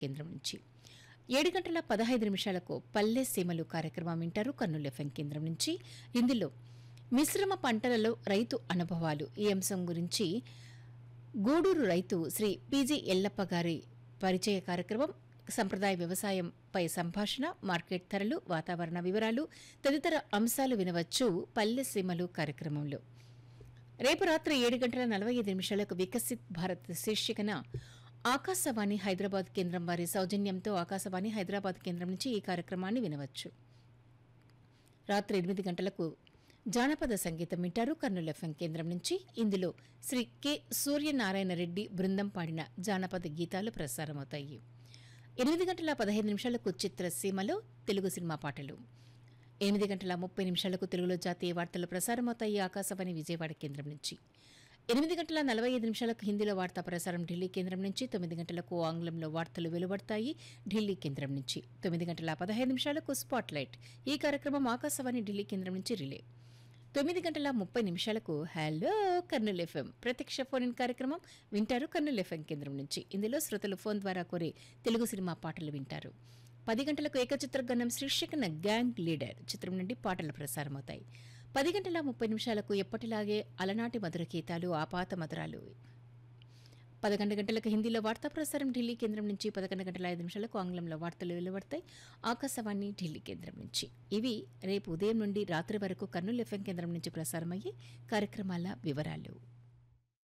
కేంద్రం నుంచి ఏడు గంటల పదహైదు నిమిషాలకు పల్లె సీమలు కార్యక్రమం వింటారు కర్నూలు ఎఫ్ఎం కేంద్రం నుంచి ఇందులో మిశ్రమ పంటలలో రైతు అనుభవాలు ఈ అంశం గురించి గూడూరు రైతు శ్రీ పిజి ఎల్లప్ప గారి పరిచయ కార్యక్రమం సంప్రదాయ వ్యవసాయంపై సంభాషణ మార్కెట్ ధరలు వాతావరణ వివరాలు తదితర అంశాలు వినవచ్చు పల్లె సీమలు కార్యక్రమంలో రేపు రాత్రి ఏడు గంటల నలభై ఐదు నిమిషాలకు వికసిత్ భారత్ శీర్షికన ఆకాశవాణి హైదరాబాద్ కేంద్రం వారి సౌజన్యంతో ఆకాశవాణి హైదరాబాద్ కేంద్రం నుంచి ఈ కార్యక్రమాన్ని వినవచ్చు రాత్రి ఎనిమిది గంటలకు జానపద సంగీతం వింటారు కర్నూలు ఎఫ్ఎం కేంద్రం నుంచి ఇందులో శ్రీ కె సూర్యనారాయణ రెడ్డి బృందం పాడిన జానపద గీతాలు ప్రసారమవుతాయి ఎనిమిది గంటల పదహైదు నిమిషాలకు చిత్రసీమలో తెలుగు సినిమా పాటలు ఎనిమిది గంటల ముప్పై నిమిషాలకు తెలుగులో జాతీయ వార్తలు ప్రసారమవుతాయి ఆకాశవాణి విజయవాడ కేంద్రం నుంచి ఎనిమిది గంటల నలభై ఐదు నిమిషాలకు హిందీలో వార్తా ప్రసారం ఢిల్లీ కేంద్రం నుంచి తొమ్మిది గంటలకు ఆంగ్లంలో వార్తలు వెలువడతాయి ఢిల్లీ కేంద్రం నుంచి తొమ్మిది గంటల పదహైదు నిమిషాలకు స్పాట్లైట్ ఈ కార్యక్రమం ఆకాశవాణి ఢిల్లీ కేంద్రం నుంచి రిలే తొమ్మిది గంటల ముప్పై నిమిషాలకు హలో కర్నూలు ఎఫ్ఎం ప్రత్యక్ష ఫోన్ ఇన్ కార్యక్రమం వింటారు కర్నూలు ఎఫ్ఎం కేంద్రం నుంచి ఇందులో శ్రోతలు ఫోన్ ద్వారా కోరే తెలుగు సినిమా పాటలు వింటారు పది గంటలకు ఏకచిత్ర గణం శీర్షికన గ్యాంగ్ లీడర్ చిత్రం నుండి పాటలు ప్రసారమవుతాయి పది గంటల ముప్పై నిమిషాలకు ఎప్పటిలాగే అలనాటి మధుర గీతాలు ఆపాత మధురాలు పదకొండు గంటలకు హిందీలో వార్తా ప్రసారం ఢిల్లీ కేంద్రం నుంచి పదకొండు గంటల ఐదు నిమిషాలకు ఆంగ్లంలో వార్తలు వెలువడతాయి ఆకాశవాణి ఢిల్లీ కేంద్రం నుంచి ఇవి రేపు ఉదయం నుండి రాత్రి వరకు కర్నూలు ఎఫ్ఎం కేంద్రం నుంచి ప్రసారమయ్యే కార్యక్రమాల వివరాలు